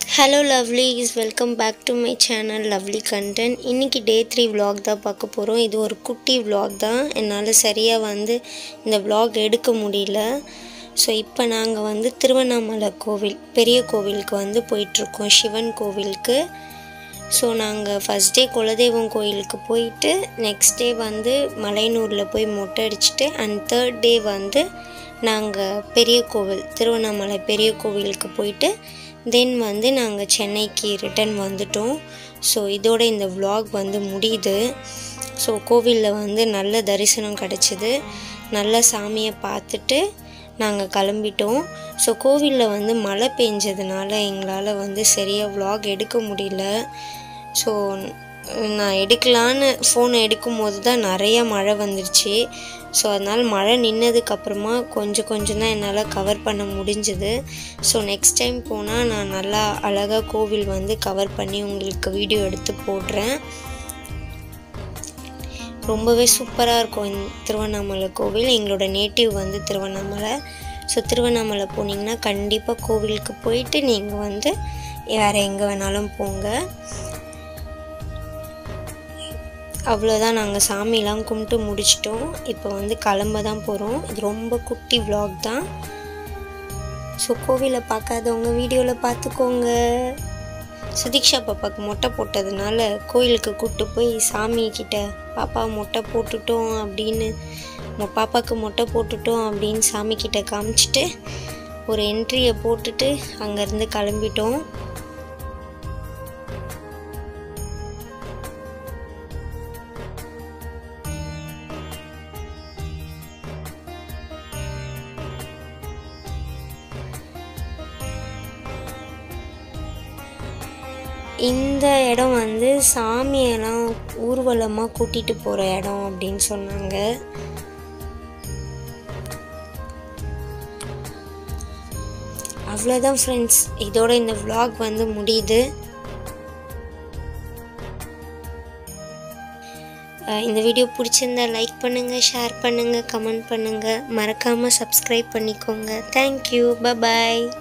hello lovelies welcome back to my channel lovely content இன்றைக்கி day three vlog தான் பார்க்க போகிறோம் இது ஒரு குட்டி vlog தான் என்னால் சரியாக வந்து இந்த vlog எடுக்க முடியல ஸோ இப்போ நாங்கள் வந்து திருவண்ணாமலை கோவில் பெரிய கோவிலுக்கு வந்து போயிட்டுருக்கோம் சிவன் கோவிலுக்கு ஸோ நாங்கள் ஃபஸ்ட் டே குலதெய்வம் கோயிலுக்கு போயிட்டு நெக்ஸ்ட் டே வந்து மலையனூரில் போய் மொட்டை அடிச்சுட்டு அண்ட் தேர்ட் டே வந்து நாங்கள் பெரிய கோவில் திருவண்ணாமலை பெரிய கோவிலுக்கு போயிட்டு தென் வந்து நாங்கள் சென்னைக்கு ரிட்டர்ன் வந்துட்டோம் ஸோ இதோட இந்த vlog வந்து முடியுது ஸோ கோவிலில் வந்து நல்ல தரிசனம் கிடச்சிது நல்ல சாமியை பார்த்துட்டு நாங்கள் கிளம்பிட்டோம் ஸோ கோவிலில் வந்து மழை பெஞ்சதுனால எங்களால் வந்து சரியாக vlog எடுக்க முடியல ஸோ நான் எடுக்கலான்னு ஃபோனை எடுக்கும் போது தான் நிறைய மழை வந்துடுச்சு ஸோ அதனால் மழை நின்னதுக்கப்புறமா கொஞ்சம் கொஞ்சம் தான் என்னால் கவர் பண்ண முடிஞ்சுது ஸோ நெக்ஸ்ட் டைம் போனால் நான் நல்லா அழகாக கோவில் வந்து கவர் பண்ணி உங்களுக்கு வீடியோ எடுத்து போடுறேன் ரொம்பவே சூப்பராக இருக்கும் இந்த திருவண்ணாமலை கோவில் எங்களோட நேட்டிவ் வந்து திருவண்ணாமலை ஸோ திருவண்ணாமலை போனீங்கன்னா கண்டிப்பாக கோவிலுக்கு போயிட்டு நீங்கள் வந்து வேறு எங்கே வேணாலும் போங்க அவ்வளோதான் நாங்கள் சாமிலாம் கும்பிட்டு முடிச்சிட்டோம் இப்போ வந்து கிளம்ப தான் போகிறோம் இது ரொம்ப குட்டி vlog தான் ஸோ கோவிலை பார்க்காதவங்க வீடியோவில் பார்த்துக்கோங்க சுதீக்ஷா பாப்பாவுக்கு மொட்டை போட்டதுனால கோயிலுக்கு கூப்பிட்டு போய் சாமி கிட்ட பாப்பா மொட்டை போட்டுட்டோம் அப்படின்னு மொ- பாப்பாவுக்கு மொட்டை போட்டுட்டோம் அப்படின்னு சாமி கிட்ட காமிச்சிட்டு ஒரு என்ட்ரியை போட்டுட்டு அங்கேருந்து கிளம்பிட்டோம் இந்த இடம் வந்து சாமியெல்லாம் ஊர்வலமாக கூட்டிகிட்டு போகிற இடம் அப்படின்னு சொன்னாங்க அவ்வளோதான் ஃப்ரெண்ட்ஸ் இதோட இந்த vlog வந்து முடியுது அஹ் இந்த வீடியோ பிடிச்சிருந்தா லைக் பண்ணுங்கள் ஷேர் பண்ணுங்கள் கமெண்ட் பண்ணுங்கள் மறக்காமல் சப்ஸ்கிரைப் பண்ணிக்கோங்க தேங்க்யூ பபாய்